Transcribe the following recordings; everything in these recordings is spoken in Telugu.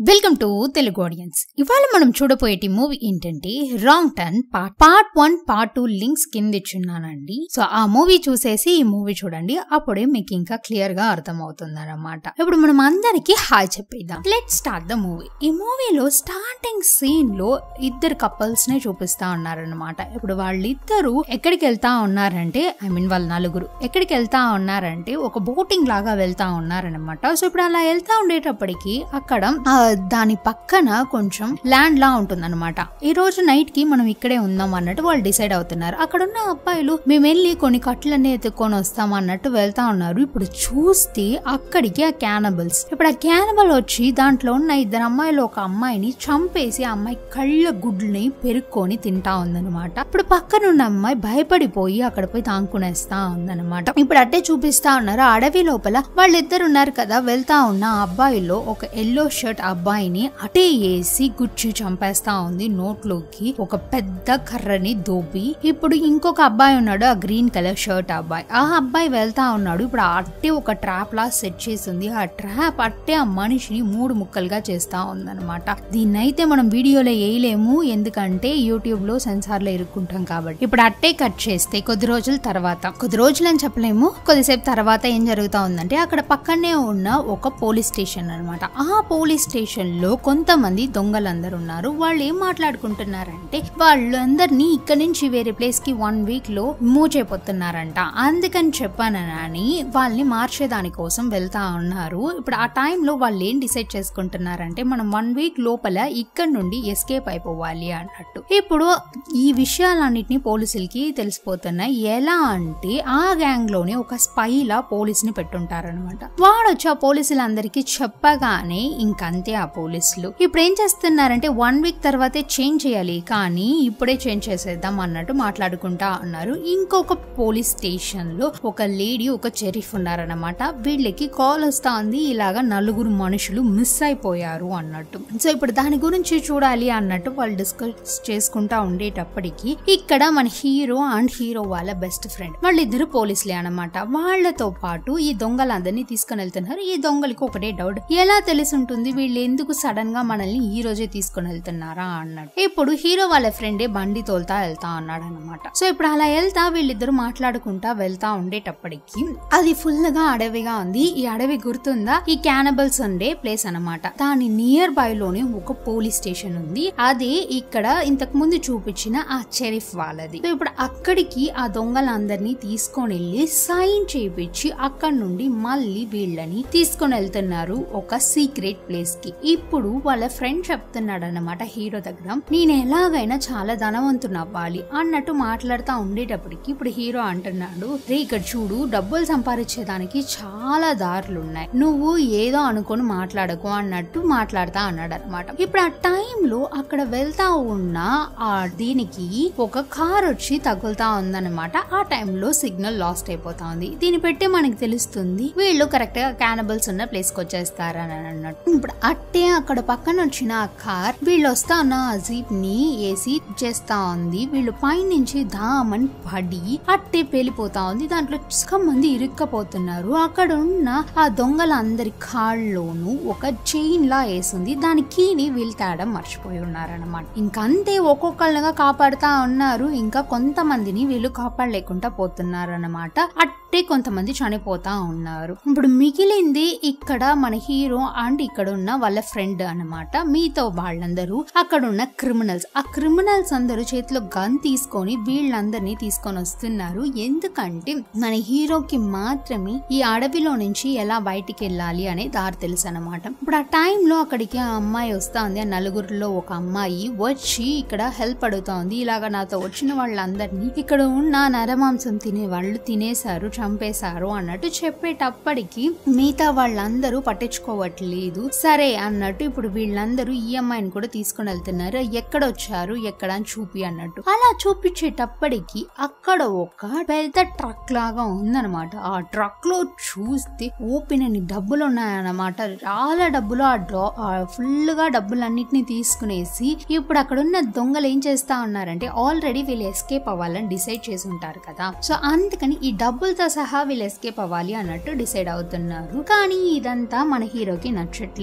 వెల్కమ్ టు తెలుగు ఆడియన్స్ ఇవాళ మనం చూడబోయేటి మూవీ ఏంటంటే Wrong Turn part part one part two links కింద ఇచ్చున్నానండి సో ఆ మూవీ చూసేసి ఈ మూవీ చూడండి అప్పుడే మీకు ఇంకా క్లియర్ గా అర్థమవుతుంది అనమాట ఇప్పుడు మనం అందరికి హాయ్ చెప్పేద్దాం లెట్ స్టార్ట్ ద మూవీ ఈ మూవీలో స్టార్టింగ్ సీన్ లో ఇద్దరు కపుల్స్ నే చూపిస్తా ఉన్నారనమాట ఇప్పుడు వాళ్ళిద్దరు ఎక్కడికి వెళ్తా ఉన్నారంటే ఐ మీన్ వాళ్ళ నలుగురు ఎక్కడికి వెళ్తా ఉన్నారంటే ఒక బోటింగ్ లాగా వెళ్తా ఉన్నారనమాట సో ఇప్పుడు అలా వెళ్తా ఉండేటప్పటికి అక్కడ ఆ, దాని పక్కన కొంచెం ల్యాండ్ లా ఉంటుందన్నమాట ఈ రోజు నైట్ కి మనం ఇక్కడే ఉందాం అన్నట్టు వాళ్ళు డిసైడ్ అవుతున్నారు అక్కడ ఉన్న అబ్బాయిలు మేము వెళ్ళి కొన్ని కట్లన్నీ ఎత్తుకొని వస్తాం అన్నట్టు వెళ్తా ఉన్నారు ఇప్పుడు చూస్తే అక్కడికి ఆ క్యానబుల్స్ ఇప్పుడు ఆ క్యానబల్ వచ్చి దాంట్లో ఉన్న ఇద్దరు అమ్మాయిలు ఒక అమ్మాయిని చంపేసి ఆ అమ్మాయి కళ్ళ గుడ్లని పెరుక్కొని తింటా ఉందన్నమాట ఇప్పుడు పక్కన ఉన్న అమ్మాయి భయపడిపోయి అక్కడ పోయి తాంకునేస్తా ఉందన్నమాట ఇప్పుడు అట్టే చూపిస్తా ఉన్నారు ఆ అడవి లోపల వాళ్ళిద్దరు ఉన్నారు కదా వెళ్తా ఉన్న ఆ అబ్బాయిలో ఒక ఎల్లో షర్ట్ అబ్బాయిని అటే వేసి గుచ్చి చంపేస్తా ఉంది నోట్లోకి ఒక పెద్ద కర్రని దోపి ఇప్పుడు ఇంకొక అబ్బాయి ఉన్నాడు ఆ గ్రీన్ కలర్ షర్ట్ అబ్బాయి ఆ అబ్బాయి వెళ్తా ఉన్నాడు ఇప్పుడు ఆ అట్టే ఒక ట్రాప్ లా సెట్ చేసింది ఆ ట్రాప్ అట్టే ఆ మనిషిని మూడు ముక్కలుగా చేస్తా ఉందన్నమాట దీన్నైతే మనం వీడియోలో వేయలేము ఎందుకంటే యూట్యూబ్ లో సెన్సార్ లో ఇరుక్కుంటాం కాబట్టి ఇప్పుడు అట్టే కట్ చేస్తే కొద్ది రోజుల తర్వాత కొద్ది రోజులు అని చెప్పలేము కొద్దిసేపు తర్వాత ఏం జరుగుతా ఉందంటే అక్కడ పక్కనే ఉన్న ఒక పోలీస్ స్టేషన్ అన్నమాట ఆ పోలీస్ స్టేషన్ లో కొంతమంది దొంగలందరూ ఉన్నారు వాళ్ళు ఏం మాట్లాడుకుంటున్నారంటే వాళ్ళందరినీ ఇక్కడ నుంచి వేరే ప్లేస్ కి వన్ వీక్ లో మూవ్ చేయబోతున్నారంట అందుకని చెప్పానని వాళ్ళని మార్చేదాని కోసం వెళ్తా ఉన్నారు ఇప్పుడు ఆ టైంలో వాళ్ళు ఏం డిసైడ్ చేసుకుంటున్నారంటే మనం వన్ వీక్ లోపల ఇక్కడ నుండి ఎస్కేప్ అయిపోవాలి అన్నట్టు ఇప్పుడు ఈ విషయాలన్నిటిని పోలీసులకి తెలిసిపోతున్నాయి ఎలా అంటే ఆ గ్యాంగ్ లోనే ఒక స్పై లా పోలీస్ ని పెట్టుంటారనమాట వాడు వచ్చి ఆ పోలీసులందరికీ చెప్పగానే ఇంకంతే ఆ పోలీసులు ఇప్పుడు ఏం చేస్తున్నారంటే వన్ వీక్ తర్వాతే చేంజ్ చేయాలి కానీ ఇప్పుడే చేంజ్ చేసేద్దాం అన్నట్టు మాట్లాడుకుంటా ఉన్నారు ఇంకొక పోలీస్ స్టేషన్ లో ఒక లేడీ ఒక చెరీఫ్ ఉన్నారనమాట వీళ్ళకి కాల్ వస్తా ఉంది ఇలాగా నలుగురు మనుషులు మిస్ అయిపోయారు అన్నట్టు సో ఇప్పుడు దాని గురించి చూడాలి అన్నట్టు వాళ్ళు డిస్కస్ చేసుకుంటా ఉండేటప్పటికి ఇక్కడ మన హీరో అండ్ హీరో వాళ్ళ బెస్ట్ ఫ్రెండ్ వాళ్ళిద్దరు పోలీసులే అన్నమాట వాళ్ళతో పాటు ఈ దొంగలందరినీ తీసుకుని వెళ్తున్నారు ఈ దొంగలకి ఒకటే డౌట్ ఎలా తెలిసి ఉంటుంది వీళ్ళు ఎందుకు సడన్ గా మనల్ని ఈ రోజే తీసుకుని వెళ్తున్నారా అన్నట్టు ఇప్పుడు హీరో వాళ్ళ ఫ్రెండే బండి తోలుతా వెళ్తా అన్నాడు అనమాట సో ఇప్పుడు అలా వెళ్తా వీళ్ళిద్దరు మాట్లాడుకుంటా వెళ్తా ఉండేటప్పటికి అది ఫుల్ గా అడవిగా ఉంది ఈ అడవి గుర్తుందా ఈ క్యానబల్స్ ఉండే ప్లేస్ అన్నమాట దాని నియర్ బై లోనే ఒక పోలీస్ స్టేషన్ ఉంది అదే ఇక్కడ ఇంతకు ముందు చూపించిన ఆ చెరిఫ్ వాళ్ళది సో ఇప్పుడు అక్కడికి ఆ దొంగలందరినీ తీసుకొని వెళ్ళి సైన్ చేయించి అక్కడ నుండి మళ్ళీ వీళ్ళని తీసుకొని వెళ్తున్నారు ఒక సీక్రెట్ ప్లేస్ కి ఇప్పుడు వాళ్ళ ఫ్రెండ్ చెప్తున్నాడు అనమాట హీరో దగ్గర నేను ఎలాగైనా చాలా ధనవంతుని అవ్వాలి అన్నట్టు మాట్లాడుతా ఉండేటప్పటికి ఇప్పుడు హీరో అంటున్నాడు రే ఇక్కడ చూడు డబ్బులు సంపాదించేదానికి చాలా దారులు ఉన్నాయి నువ్వు ఏదో అనుకొని మాట్లాడకు అన్నట్టు మాట్లాడుతా అన్నాడు అనమాట ఇప్పుడు ఆ టైంలో అక్కడ వెళ్తా ఉన్న ఆ దీనికి ఒక కార్ వచ్చి తగులుతా ఉందన్నమాట ఆ టైంలో సిగ్నల్ లాస్ట్ అయిపోతా ఉంది దీన్ని పెట్టి మనకి తెలుస్తుంది వీళ్ళు కరెక్ట్ గా క్యానబుల్స్ ఉన్న ప్లేస్ కి వచ్చేస్తారని అన్నట్టు ఇప్పుడు అట్టే అక్కడ పక్కన వచ్చిన ఆ కార్ వీళ్ళు వస్తా ఉన్న ఆ జీప్ ని వేసి చేస్తా ఉంది వీళ్ళు పైనుంచి దామని పడి అట్టే పేలిపోతా ఉంది దాంట్లో సగం మంది ఇరుక్కపోతున్నారు అక్కడ ఉన్న ఆ దొంగలందరి కాళ్ళలోనూ ఒక చైన్ లా వేసింది దాని కీని వీళ్ళు తేడం మర్చిపోయి ఉన్నారన్నమాట ఇంకంతే ఒక్కొక్కళ్ళగా కాపాడుతా ఉన్నారు ఇంకా కొంతమందిని వీళ్ళు కాపాడలేకుండా పోతున్నారు అన్నమాట అట్టే కొంతమంది చనిపోతా ఉన్నారు ఇప్పుడు మిగిలింది ఇక్కడ మన హీరో అండ్ ఇక్కడ ఉన్న వాళ్ళ ఫ్రెండ్ అన్నమాట మీతో వాళ్ళందరూ అక్కడ ఉన్న క్రిమినల్స్ ఆ క్రిమినల్స్ అందరూ చేతిలో గన్ తీసుకొని వీళ్ళందరినీ తీసుకొని వస్తున్నారు ఎందుకంటే మన హీరోకి మాత్రమే ఈ అడవిలో నుంచి ఎలా బయటికి వెళ్ళాలి అనే దారి తెలుసు అనమాట ఇప్పుడు ఆ టైంలో అక్కడికి ఆ అమ్మాయి వస్తా ఉంది ఆ నలుగురిలో ఒక అమ్మాయి వచ్చి ఇక్కడ హెల్ప్ అడుగుతా ఉంది ఇలాగా నాతో వచ్చిన వాళ్ళందరినీ ఇక్కడ ఉన్న నరమాంసం తినే వాళ్ళు తినేశారు చంపేశారు అన్నట్టు చెప్పేటప్పటికి మిగతా వాళ్ళందరూ పట్టించుకోవట్లేదు సరే అన్నట్టు ఇప్పుడు వీళ్ళందరూ ఈ అమ్మాయిని కూడా తీసుకుని వెళ్తున్నారు ఎక్కడ వచ్చారు ఎక్కడ అని చూపి అన్నట్టు అలా చూపించేటప్పటికి అక్కడ ఒక పెద్ద ట్రక్ లాగా ఉందన్నమాట ఆ ట్రక్ లో చూస్తే ఓపెన్ అని డబ్బులు ఉన్నాయన్నమాట చాలా డబ్బులు ఆ ఫుల్ గా డబ్బులన్నిటిని తీసుకునేసి ఇప్పుడు అక్కడ ఉన్న దొంగలు ఏం చేస్తా ఉన్నారంటే ఆల్రెడీ వీళ్ళు ఎస్కేప్ అవ్వాలని డిసైడ్ చేసి ఉంటారు కదా సో అందుకని ఈ డబ్బులతో సహా వీళ్ళు ఎస్కేప్ అవ్వాలి అన్నట్టు డిసైడ్ అవుతున్నారు కానీ ఇదంతా మన హీరోకి నచ్చట్లేదు ఇప్పుడు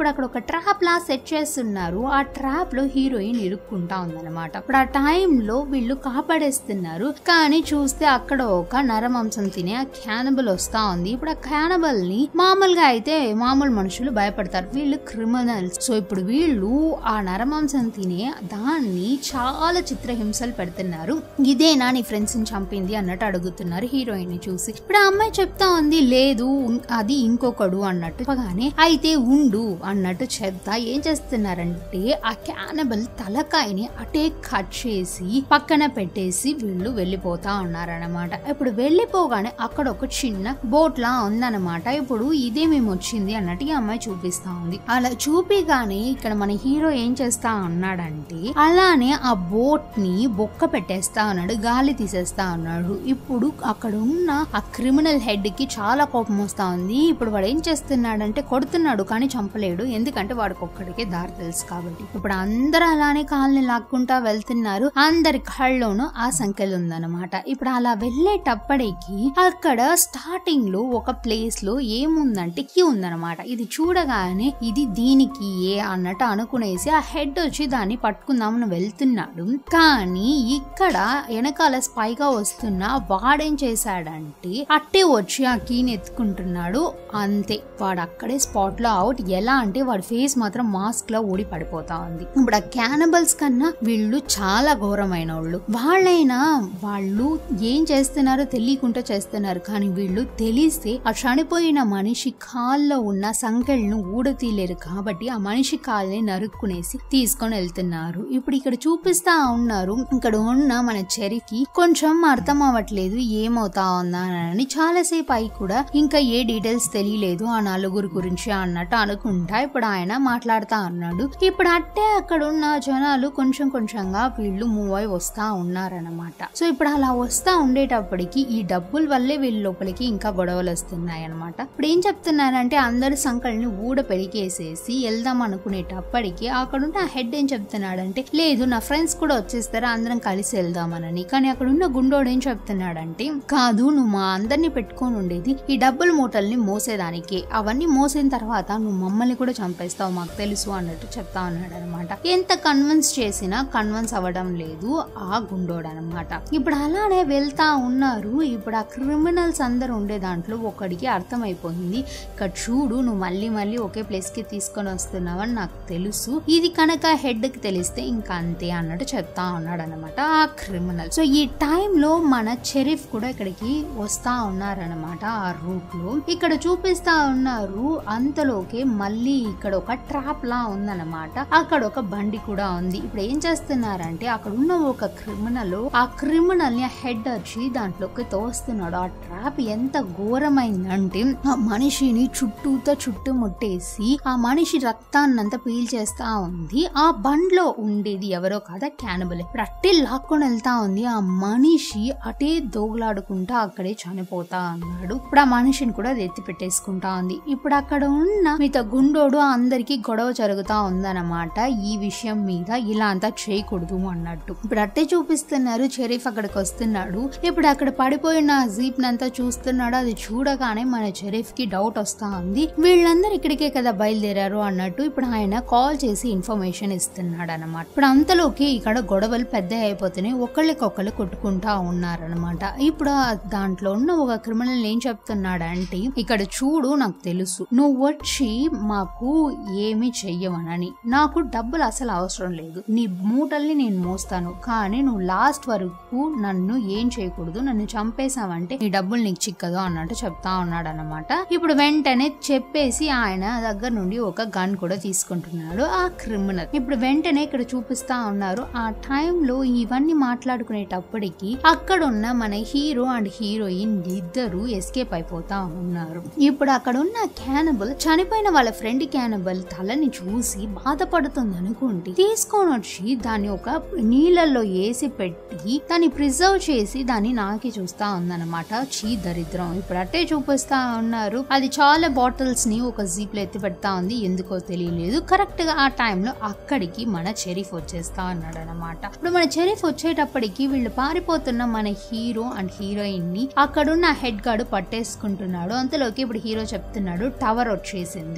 ఇప్పుడు అక్కడ ఒక ట్రాప్ లా సెట్ చేస్తున్నారు ఆ ట్రాప్ లో హీరోయిన్ ఇరుక్కుంటా ఉందన్నమాట ఇప్పుడు ఆ టైంలో వీళ్ళు కాపాడేస్తున్నారు కానీ చూస్తే అక్కడ ఒక నరమాంసం తినే ఆ క్యానబుల్ వస్తా ఉంది ఇప్పుడు ఆ క్యానబల్ ని మామూలుగా అయితే మామూలు మనుషులు భయపడతారు వీళ్ళు క్రిమినల్స్ సో ఇప్పుడు వీళ్ళు ఆ నరమాంసం తినే దాన్ని చాలా చిత్రహింసలు పెడుతున్నారు ఇదేనా నీ ఫ్రెండ్స్ ని చంపింది అన్నట్టు అడుగుతున్నారు హీరోయిన్ ని చూసి ఇప్పుడు ఆ అమ్మాయి చెప్తా ఉంది లేదు ఉం- అది ఇంకొకడు అన్నట్టు చెప్పగానే అయితే ఉండు అన్నట్టు చెప్తా ఏం చేస్తున్నారంటే ఆ క్యానబల్ తలకాయని అటే కట్ చేసి పక్కన పెట్టేసి వీళ్ళు వెళ్ళిపోతా ఉన్నారనమాట ఇప్పుడు వెళ్ళిపోగానే అక్కడ ఒక చిన్న బోట్ లా ఉందన్నమాట ఇప్పుడు ఇదే మేము వచ్చింది అన్నట్టు ఈ అమ్మాయి చూపిస్తా ఉంది అలా చూపిగానే ఇక్కడ మన హీరో ఏం చేస్తా ఉన్నాడంటే అలానే ఆ బోట్ ని బొక్క పెట్టేస్తా ఉన్నాడు గాలి తీసేస్తా ఉన్నాడు ఇప్పుడు అక్కడ ఉన్న ఆ క్రిమినల్ హెడ్ కి చాలా కోపం వస్తా ఉంది ఇప్పుడు వాడు ఏం చేస్తున్నాడంటే కొడుతున్నాడు కానీ చంపలేడు ఎందుకంటే వాడికి ఒక్కడికే దారి తెలుసు కాబట్టి ఇప్పుడు అందరూ అలానే కాల్ని లాక్కుంటా వెళ్తున్నారు అందరి కళ్ళలోనూ ఆ సంఖ్యలు ఉందన్నమాట ఇప్పుడు అలా వెళ్ళేటప్పటికి అక్కడ స్టార్టింగ్ లో ఒక ప్లేస్ లో ఏముందంటే క్యూ ఉందన్నమాట ఇది చూడగానే ఇది దీనికి ఏ అన్నట్టు అనుకునేసి ఆ హెడ్ వచ్చి దాన్ని పట్టుకుందామని వెళ్తున్నాడు కానీ ఇక్కడ వెనకాల స్పైగా వస్తున్న వాడేం చేశాడంటే అట్టే వచ్చి ఆ కీని ఎత్తుకుంటున్నాడు అంతే వాడు అక్కడే స్పాట్ లో అవుట్ ఎలా అంటే వాడి ఫేస్ మాత్రం మాస్క్ లో ఊడి పడిపోతా ఉంది ఇప్పుడు ఆ క్యానబల్స్ కన్నా వీళ్ళు చాలా ఘోరమైన వాళ్ళు వాళ్ళైనా వాళ్ళు ఏం చేస్తున్నారో తెలియకుండా చేస్తున్నారు కానీ వీళ్ళు తెలిస్తే ఆ చనిపోయిన మనిషి కాల్లో ఉన్న సంకెళ్ళను ఊడతీయలేరు కాబట్టి ఆ మనిషి కాల్ని నరుక్కునేసి తీసుకొని వెళ్తున్నారు ఇప్పుడు ఇక్కడ చూపిస్తా ఉన్నారు ఇక్కడ ఉన్న మన చెరికి కొంచెం అర్థం అవ్వట్లేదు ఏమవుతా ఉందా అని చాలాసేపు అయి కూడా ఇంకా ఏ డీటెయిల్స్ తెలియలేదు ఆ నలుగురు గురించి అన్నట్టు అనుకుంటా ఇప్పుడు ఆయన మాట్లాడుతా ఉన్నాడు ఇప్పుడు అట్టే అక్కడ ఉన్న జనాలు కొంచెం కొంచెంగా వీళ్ళు మూవ్ అయి వస్తా ఉన్నారనమాట సో ఇప్పుడు అలా వస్తా ఉండేటప్పటికి ఈ డబ్బుల వల్లే వీళ్ళ లోపలికి ఇంకా గొడవలు వస్తున్నాయి అనమాట ఇప్పుడు ఏం చెప్తున్నారంటే అందరు సంకల్ని ఊడ పెరికేసేసి వెళ్దాం అనుకునేటప్పటికి అక్కడ ఉన్న హెడ్ ఏం చెప్తున్నాడంటే లేదు నా ఫ్రెండ్స్ కూడా వచ్చేస్తారా అందరం కలిసి వెళ్దామనని కానీ అక్కడ ఉన్న గుండోడు ఏం చెప్తున్నాడంటే కాదు నువ్వు మా అందరినీ పెట్టుకొని ఉండేది ఈ డబ్బుల మూటల్ని మోసేదానికి అవన్నీ మోసిన తర్వాత నువ్వు మమ్మల్ని కూడా చంపేస్తావు మాకు తెలుసు అన్నట్టు చెప్తా ఉన్నాడు అనమాట ఎంత కన్విన్స్ చేసినా కన్విన్స్ అవ్వడం లేదు ఆ గుండోడు అనమాట ఇప్పుడు అలానే వెళ్తా ఉన్నారు ఇప్పుడు ఆ క్రిమినల్స్ అందరు ఉండే దాంట్లో ఒకడికి అర్థమైపోయింది ఇక్కడ చూడు నువ్వు మళ్ళీ మళ్ళీ ఒకే ప్లేస్ కి తీసుకొని వస్తున్నావని నాకు తెలుసు ఇది కనుక హెడ్ కి తెలిస్తే ఇంకా అంతే అన్నట్టు చెప్తా ఉన్నాడు అనమాట ఆ క్రిమినల్ సో ఈ టైంలో మన చెరీఫ్ కూడా ఇక్కడికి వస్తా ఉన్నారనమాట ఆ రూట్ లో ఇక్కడ చూపిస్తా ఉన్నారు అంతలోకే మళ్ళీ ఇక్కడ ఒక ట్రాప్ లా ఉందన్నమాట అక్కడ ఒక బండి కూడా ఉంది ఇప్పుడు ఏం చేస్తున్నారంటే అక్కడ ఉన్న ఒక క్రిమినల్ ఆ క్రిమినల్ ని హెడ్ వచ్చి దాంట్లోకి తోస్తున్నాడు ఆ ట్రాప్ ఎంత ఘోరమైందంటే ఆ మనిషిని చుట్టూతో చుట్టుముట్టేసి ఆ మనిషి రక్తాన్నంతా పీల్చేస్తా ఉంది ఆ బండ్లో ఉండేది ఎవరో కాదా క్యానబుల్ ఇప్పుడు అట్టే లాక్కొని వెళ్తా ఉంది ఆ మనిషి అటే దోగులాడుకుంటా అక్కడే చనిపోతా అన్నాడు ఇప్పుడు ఆ మనిషిని కూడా అది ఎత్తి పెట్టేసుకుంటా ఉంది ఇప్పుడు అక్కడ ఉన్న మిగతా గుండోడు అందరికి గొడవ జరుగుతా ఉందన్నమాట ఈ విషయం మీద ఇలా అంతా చేయకూడదు అన్నట్టు ఇప్పుడు అట్టే చూపిస్తున్నారు షరీఫ్ అక్కడికి వస్తున్నాడు ఇప్పుడు అక్కడ పడిపోయిన జీప్ నంతా చూస్తున్నాడు అది చూడగానే మన షరీఫ్ కి డౌట్ వస్తా ఉంది వీళ్ళందరూ ఇక్కడికే కదా బయలుదేరారు అన్నట్టు ఇప్పుడు ఆయన కాల్ చేసి ఇన్ఫర్మేషన్ ఇస్తున్నాడు అనమాట ఇప్పుడు అంతలోకి ఇక్కడ గొడవలు పెద్ద అయిపోతున్నాయి ఒకళ్ళకొకళ్ళు కొట్టుకుంటా ఉన్నారనమాట ఇప్పుడు ఆ దాంట్లో ఉన్న ఒక క్రిమినల్ ఏం చెప్తున్నాడంటే ఇక్కడ చూడు నాకు తెలుసు నువ్వు వచ్చి మాకు ఏమి చెయ్యవనని నాకు డబ్బులు అసలు అవసరం లేదు నీ మూటల్ని నేను మోస్తాను కానీ నువ్వు లాస్ట్ వరకు నన్ను ఏం చేయకూడదు నన్ను చంపేశావంటే నీ డబ్బులు నీకు చిక్కదు అన్నట్టు చెప్తా ఉన్నాడు అనమాట ఇప్పుడు వెంటనే చెప్పేసి ఆయన దగ్గర నుండి ఒక గన్ కూడా తీసుకుంటున్నాడు ఆ క్రిమినల్ ఇప్పుడు వెంటనే ఇక్కడ చూపిస్తా ఉన్నారు ఆ టైంలో ఇవన్నీ మాట్లాడుకునేటప్పటికి అక్కడ ఉన్న మన హీరో అండ్ హీరోయిన్ ఇద్దరు ఎస్కేప్ అయిపోతా ఉన్నారు ఇప్పుడు అక్కడ ఉన్న క్యానబుల్ చనిపోయిన వాళ్ళ ఫ్రెండ్ క్యానబుల్ తలని చూసి బాధపడుతుంది అనుకోండి తీసుకొని వచ్చి దాన్ని ఒక నీళ్ళల్లో వేసి పెట్టి దాన్ని ప్రిజర్వ్ చేసి దాన్ని నాకి చూస్తా ఉందన్నమాట చీ దరిద్రం ఇప్పుడు అట్టే చూపిస్తా ఉన్నారు అది చాలా బాటిల్స్ ని ఒక జీప్ లో ఎత్తి పెడతా ఉంది ఎందుకో తెలియలేదు కరెక్ట్ గా ఆ టైంలో అక్కడికి మన చెరీఫ్ వచ్చేస్తా అన్నాడు అనమాట ఇప్పుడు మన చెరీఫ్ వచ్చేటప్పటికి వీళ్ళు పారిపోతున్న మన హీరో అండ్ హీరోయిన్ ని అక్కడున్న హెడ్ గార్డ్ పట్టేసుకుంటున్నాడు అంతలోకి ఇప్పుడు హీరో చెప్తున్నాడు టవర్ వచ్చేసింది అన్నట్టు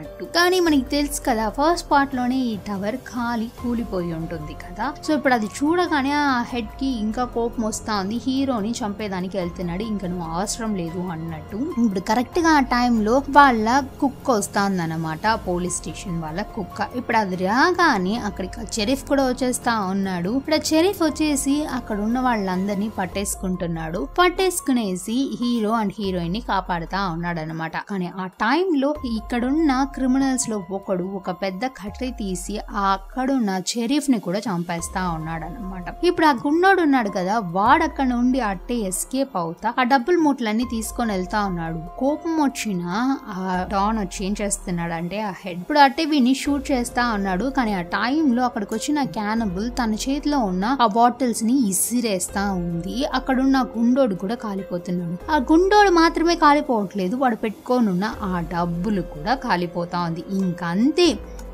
అన్నట్టు కానీ మనకి తెలుసు కదా ఫస్ట్ పార్ట్ లోనే ఈ టవర్ ఖాళీ కూలిపోయి ఉంటుంది కదా సో ఇప్పుడు అది చూడగానే ఆ హెడ్ కి ఇంకా కోపం వస్తా ఉంది హీరోని చంపేదానికి వెళ్తున్నాడు ఇంకా నువ్వు అవసరం లేదు అన్నట్టు ఇప్పుడు కరెక్ట్ గా ఆ టైంలో వాళ్ళ కుక్క వస్తాందన్నమాట పోలీస్ స్టేషన్ వాళ్ళ కుక్క ఇప్పుడు అది రాగానే అక్కడికి చెరీఫ్ కూడా వచ్చేస్తా ఉన్నాడు ఇప్పుడు ఆ చెరీఫ్ వచ్చేసి అక్కడ ఉన్న వాళ్ళందరినీ పట్టేసుకుంటున్నాడు పట్టేసుకునేసి హీరో అండ్ హీరోయిన్ ని కాపాడుతా ఉన్నాడు అనమాట కానీ ఆ టైంలో ఇక్కడున్న క్రిమినల్స్ లో ఒకడు ఒక పెద్ద కట్టె తీసి ఆ అక్కడున్న చెరీఫ్ ని కూడా చంపేస్తా ఉన్నాడు అనమాట ఇప్పుడు ఆ గున్నోడు ఉన్నాడు కదా వాడు అక్కడ నుండి అట్టే ఎస్కేప్ అవుతా ఆ డబ్బులు మూటలన్నీ తీసుకొని వెళ్తా ఉన్నాడు కోపం వచ్చిన ఆ డాన్ వచ్చి ఏం చేస్తున్నాడు అంటే ఆ హెడ్ ఇప్పుడు అట్టే వీని షూట్ చేస్తా ఉన్నాడు కానీ ఆ టైంలో అక్కడికి వచ్చిన క్యానబుల్ తన చేతిలో ఉన్న ఆ బాటిల్స్ ని ఇసిరేస్తా ఉంది అక్కడున్న గుండోడు కూడా కాలిపోతున్నాడు ఆ గుండోడు మాత్రమే కాలిపోవట్లేదు వాడు పెట్టుకోనున్న ఆ డబ్బులు కూడా కాలిపోతా ఉంది ఇంకంతే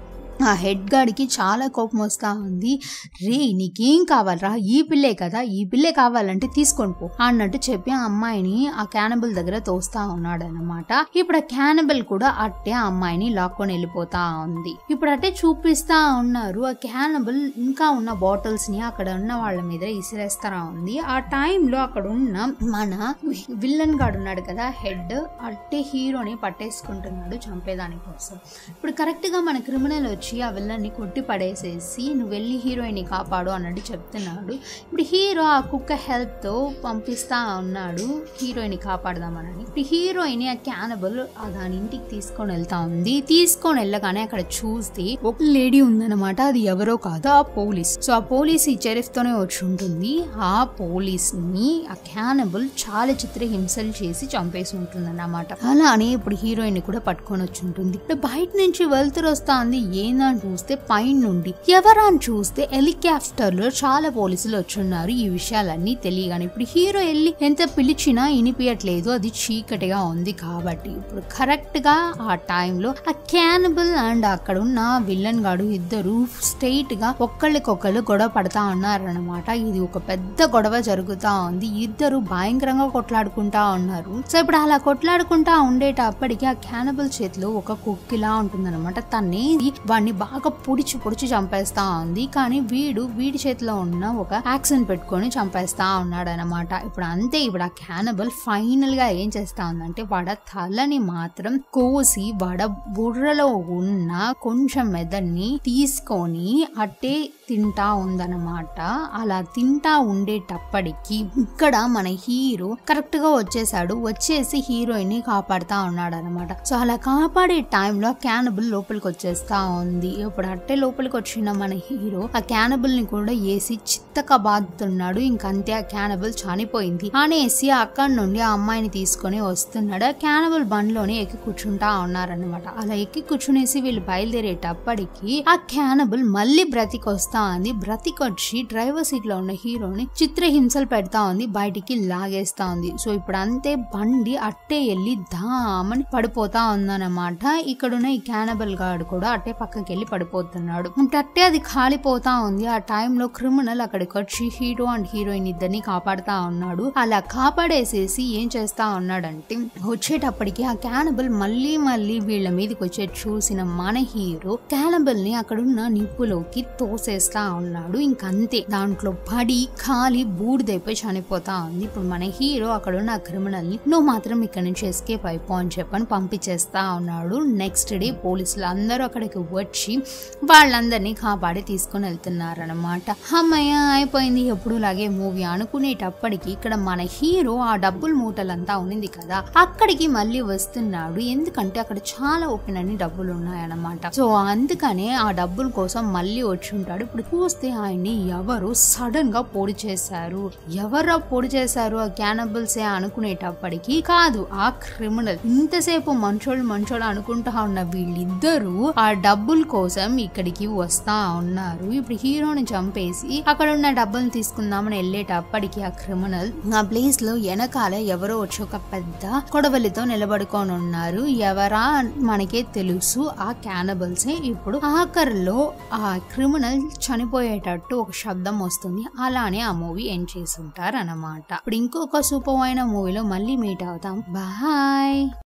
ఆ హెడ్ గాడికి చాలా కోపం వస్తా ఉంది రే నీకేం కావాలరా ఈ పిల్లే కదా ఈ పిల్లే కావాలంటే తీసుకొని పో అన్నట్టు చెప్పి ఆ అమ్మాయిని ఆ క్యానబుల్ దగ్గర తోస్తా ఉన్నాడు అనమాట ఇప్పుడు ఆ క్యానబుల్ కూడా అట్టే ఆ అమ్మాయిని లాక్కొని వెళ్ళిపోతా ఉంది ఇప్పుడు అట్టే చూపిస్తా ఉన్నారు ఆ క్యానబుల్ ఇంకా ఉన్న బాటిల్స్ ని అక్కడ ఉన్న వాళ్ళ మీద ఇసిరేస్తా ఉంది ఆ టైంలో అక్కడ ఉన్న మన విల్లన్ గాడు ఉన్నాడు కదా హెడ్ అట్టే హీరోని పట్టేసుకుంటున్నాడు చంపేదాని కోసం ఇప్పుడు కరెక్ట్ గా మన క్రిమినల్ వచ్చి ఆ విల్లన్ని కొట్టి పడేసేసి నువ్వు వెళ్ళి హీరోయిన్ కాపాడు అన్నట్టు చెప్తున్నాడు ఇప్పుడు హీరో ఆ కుక్క హెల్ప్ తో పంపిస్తా ఉన్నాడు హీరోయిన్ కాపాడదామని ఇప్పుడు హీరోయిన్ ఆ క్యానబుల్ ఆ దాని ఇంటికి తీసుకొని వెళ్తా ఉంది తీసుకొని వెళ్ళగానే అక్కడ చూస్తే ఒక లేడీ ఉందన్నమాట అది ఎవరో కాదు ఆ పోలీస్ సో ఆ పోలీస్ ఈ చెరిఫ్ తోనే వచ్చి ఉంటుంది ఆ పోలీస్ ని ఆ క్యానబుల్ చాలా చిత్ర హింసలు చేసి చంపేసి ఉంటుంది అన్నమాట అలానే ఇప్పుడు హీరోయిన్ కూడా పట్టుకొని వచ్చి ఉంటుంది ఇప్పుడు బయట నుంచి వెళ్తురు వస్తా ఉంది ఏందని చూస్తే పైన నుండి ఎవరా అని చూస్తే హెలికాప్టర్ లో చాలా పోలీసులు వచ్చున్నారు ఈ విషయాలన్నీ తెలియగానే ఇప్పుడు హీరో వెళ్ళి ఎంత పిలిచినా వినిపించట్లేదు అది చీకటిగా ఉంది కాబట్టి ఇప్పుడు కరెక్ట్ గా ఆ టైంలో ఆ క్యానబుల్ అండ్ అక్కడ ఉన్న విల్లన్ గాడు ఇద్దరు స్ట్రైట్ గా ఒక్కళ్ళకొకళ్ళు గొడవ పడతా ఉన్నారనమాట ఇది ఒక పెద్ద గొడవ జరుగుతా ఉంది ఇద్దరు భయంకరంగా కొట్లాడుకుంటా ఉన్నారు సో ఇప్పుడు అలా కొట్లాడుకుంటా ఉండేటప్పటికి ఆ క్యానబుల్ చేతిలో ఒక కుక్కిలా ఉంటుందన్నమాట తన్ని వాడిని బాగా పొడిచి పొడిచి చంపేస్తా ఉంది కానీ వీడు వీడి చేతిలో ఉన్న ఒక యాక్సిడెంట్ పెట్టుకొని చంపేస్తా ఉన్నాడు అనమాట ఇప్పుడు అంతే ఇప్పుడు ఆ క్యానబుల్ ఫైనల్ గా ఏం చేస్తా ఉందంటే వాడ తలని మాత్రం కోసి వాడ బుర్రలో ఉన్న కొంచెం మెదడుని తీసుకొని అట్టే తింటా ఉందన్నమాట అలా తింటా ఉండేటప్పటికి ఇక్కడ మన హీరో కరెక్ట్ గా వచ్చేసాడు వచ్చేసి హీరోయిన్ ని కాపాడుతా ఉన్నాడు అనమాట సో అలా కాపాడే టైంలో క్యానబుల్ లోపలికి వచ్చేస్తా ఉంది ఇప్పుడు అట్టే లోపలికి వచ్చిన మన హీరో ఆ క్యానబుల్ ని కూడా వేసి చిత్తక బాదుతున్నాడు ఇంకంతే ఆ క్యానబుల్ చనిపోయింది అనేసి అక్కడి నుండి ఆ అమ్మాయిని తీసుకొని వస్తున్నాడు ఆ క్యానబుల్ బండ్లోనే ఎక్కి కూర్చుంటా ఉన్నారనమాట అలా ఎక్కి కూర్చునేసి వీళ్ళు బయలుదేరేటప్పటికి ఆ క్యానబుల్ మళ్ళీ బ్రతికొస్తా ఉంది బ్రతికొచ్చి డ్రైవర్ సీట్ లో ఉన్న హీరోని చిత్రహింసలు పెడతా ఉంది బయటికి లాగేస్తా ఉంది సో ఇప్పుడు అంతే బండి అట్టే వెళ్ళి ధామని పడిపోతా ఉందన్నమాట ఇక్కడున్న ఈ క్యానబుల్ గాడు కూడా అట్టే పక్కకి వెళ్ళి పడిపోతున్నాడు ఇప్పుడు అట్టే అది కాలిపోతా ఉంది ఆ టైంలో క్రిమినల్ అక్కడికి వచ్చి హీరో అండ్ హీరోయిన్ ఇద్దరిని కాపాడుతా ఉన్నాడు అలా కాపాడేసేసి ఏం చేస్తా ఉన్నాడంటే వచ్చేటప్పటికి ఆ క్యానబుల్ మళ్ళీ మళ్ళీ వీళ్ళ మీదకి వచ్చే చూసిన మన హీరో క్యానబుల్ ని అక్కడున్న నిప్పులోకి తోసేస్తా ఉన్నాడు ఇంకంతే దాంట్లో పడి ఖాళీ బూడిదైపోయి చనిపోతా ఉంది ఇప్పుడు మన హీరో అక్కడున్న క్రిమినల్ ని నువ్వు మాత్రం ఇక్కడ నుంచి ఎస్కేప్ అయిపో అని చెప్పని పంపించేస్తా ఉన్నాడు నెక్స్ట్ డే పోలీసులు అందరూ అక్కడికి వచ్చి వాళ్ళందరినీ కాపాడి తీసుకొని వెళ్తున్నారు అనమాట అమ్మయ్య అయిపోయింది ఎప్పుడు లాగే మూవీ అనుకునేటప్పటికి ఇక్కడ మన హీరో ఆ డబ్బుల మూటలంతా ఉన్నింది కదా అక్కడికి మళ్ళీ వస్తున్నాడు ఎందుకంటే అక్కడ చాలా ఓపెన్ అన్ని డబ్బులు ఉన్నాయన్నమాట సో అందుకనే ఆ డబ్బుల కోసం మళ్ళీ వచ్చి ఉంటాడు ఇప్పుడు చూస్తే ఆయన్ని ఎవరు సడన్ గా పొడి చేశారు ఎవరో పొడి చేశారు ఆ క్యానబుల్సే అనుకునేటప్పటికి కాదు ఆ క్రిమినల్ ఇంతసేపు మంచోళ్ళు మంచోళ్ళు అనుకుంటా ఉన్న వీళ్ళిద్దరూ ఆ డబ్బుల కోసం ఇక్కడికి వస్తా ఉన్నారు ఇప్పుడు హీరోని చంపేసి అక్కడ ఉన్న డబ్బులు తీసుకుందామని వెళ్ళేటప్పటికి ఆ క్రిమినల్ ఆ ప్లేస్ లో వెనకాల ఎవరో వచ్చి ఒక పెద్ద కొడవలితో నిలబడుకొని ఉన్నారు ఎవరా మనకే తెలుసు ఆ క్యానబుల్సే ఇప్పుడు ఆఖరిలో ఆ క్రిమినల్ చనిపోయేటట్టు ఒక శబ్దం వస్తుంది అలానే ఆ మూవీ ఎండ్ చేసి ఉంటారు అనమాట ఇప్పుడు ఇంకొక సూపర్ అయిన మూవీలో మళ్ళీ మీట్ అవుతాం బాయ్